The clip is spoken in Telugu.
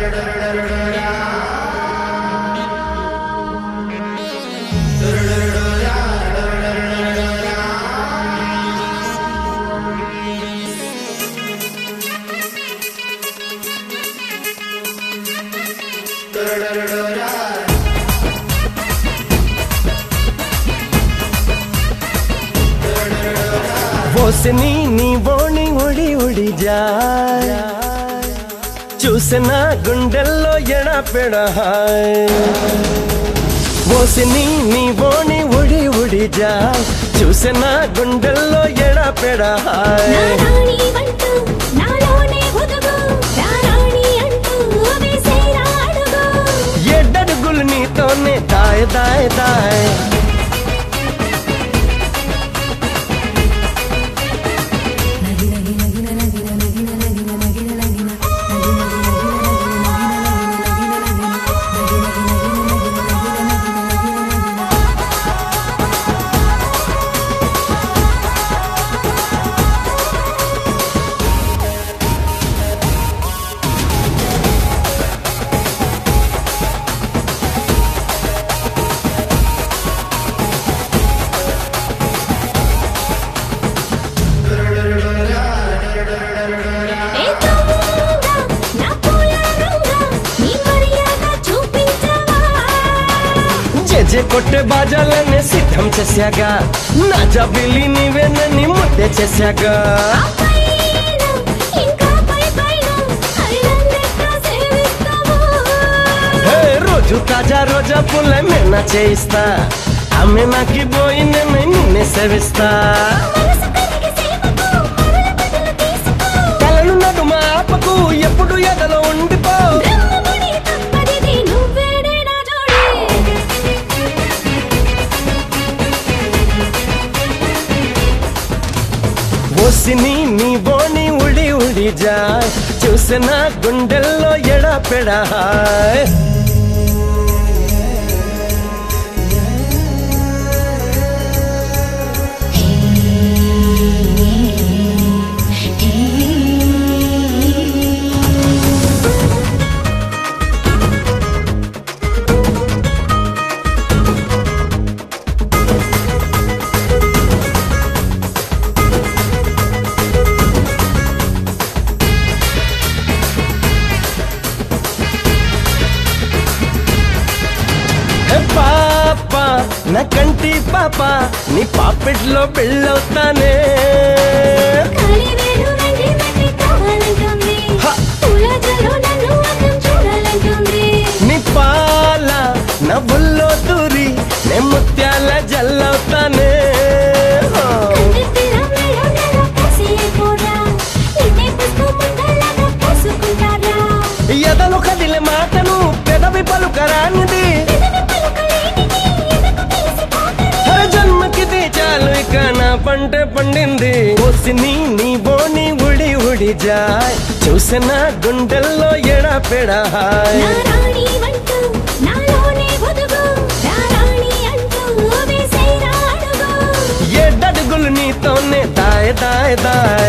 ఓసిని నీ బోణి ఉడి ఉడి జా చూసిన గుండెల్లో ఎడపెడ ఓసిని నీ బోణి ఉడి ఉడి జా చూసిన గుండెల్లో ఎడపెడ నారాణి అంటూ నాలోనే ఒదుగు నారాణి అంటూ వేసేరా అడుగు ఎడ్డడుగులు నీతోనే దాయ దాయ దాయ ఏ దొంగ నా పూల రంగ నీ మర్యాద చూపించవా జెజె కొట్టే బాజాలనే సిద్ధం చేశాగా నా జబిలి నీవేనని ముద్దే చేశాగా పైన ఇంకా పై పైన హైలందెక్క సేవిస్తావా హే, రోజు తాజా రోజా పుల్ల మెన్న చేయిస్తా ఆమె నాకి పోయి నేను నిన్నే సేవిస్తా మనసు కరిగి సేవకు మరల బదులు తీసుకో కలను నడుమ ఆపకు ఎప్పుడు ఎదలో ఉండిపో బ్రహ్మముడి తప్పదిది నువ్వేడే నా జోడి ఓసిని నీ బోని ఉడి ఉడి జా చూసిన గుండెల్లో ఎడపెడా హే పాప నా కంటి పాప నీ పాపెట్లో పెళ్ళవుతానే కాలివేలు వెండి వెండి కావాలంటుంది హ! పూల జల్లు నన్ను అద్దం చూడాలంటుంది నీ పాల నవ్వుల్లో దూరి నే ముత్యాల జల్లవుతానే హో. కందిద్దిన మెడ నెల కసి అయిపోరా నిన్నే పుస్తు ముందలాగా పూసుకుంటారా ఎదలు కదిలే మాటను పెదవి పలుకరానిది పెదవి పలుకలేనిది ఎదకు తెలిసిపోతది హర జన్మకిది చాలు ఇక నా పంట పండింది ఓసిని నీ బోని ఉడి ఉడి జాయ్ చూసిన గుండెల్లో ఎడపెడా నారాణి అంటూ నాలోనే ఒదుగు నారాణి అంటూ వేసేరా అడుగు ఎడ్డడుగులు నీతోనే దాయ దాయ దాయ